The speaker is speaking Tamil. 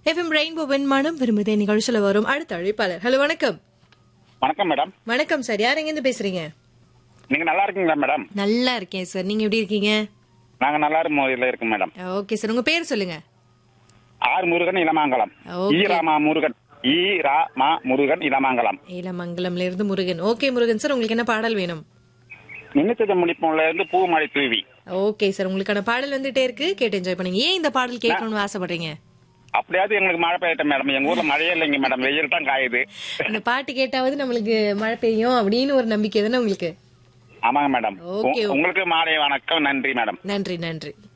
எஃப்எம் ரெயின்போ வெண்மானம் விரும்புதே நிகழ்ச்சியில வரும் அடுத்த அழைப்பாளர் ஹலோ வணக்கம் வணக்கம் மேடம் வணக்கம் சார் யார் எங்க இருந்து பேசுறீங்க நீங்க நல்லா இருக்கீங்களா மேடம் நல்லா இருக்கேன் சார் நீங்க எப்படி இருக்கீங்க நாங்க நல்லா இருக்கும் முறையில் இருக்கோம் மேடம் ஓகே சார் உங்க பேர் சொல்லுங்க R Murugan Ilamangalam Okay. E Rama Murugan E Rama Murugan Ilamangalam இளமங்கலம்ல இருந்து முருகன் ஓகே முருகன் சார் உங்களுக்கு என்ன பாடல் வேணும் நினைத்தது முடிப்போம்ல இருந்து பூமழை தூவி ஓகே சார் உங்களுக்கான பாடல் வந்துட்டே இருக்கு கேட்டு என்ஜாய் பண்ணுங்க ஏன் இந்த பாடல் கேட்கணும்னு ஆசைப்படுறீங்க அப்படியாவது எங்களுக்கு மழை பெய்யட்டும் மேடம் எங்க ஊர்ல மழையே இல்லைங்க மேடம் வெயில் தான் காயுது இந்த பாட்டு கேட்டாவது நம்மளுக்கு மழை பெய்யும் அப்படின்னு ஒரு நம்பிக்கை தானே உங்களுக்கு ஆமாங்க மேடம் Okay, okay. உங்களுக்கு மாலை வணக்கம் நன்றி மேடம் நன்றி நன்றி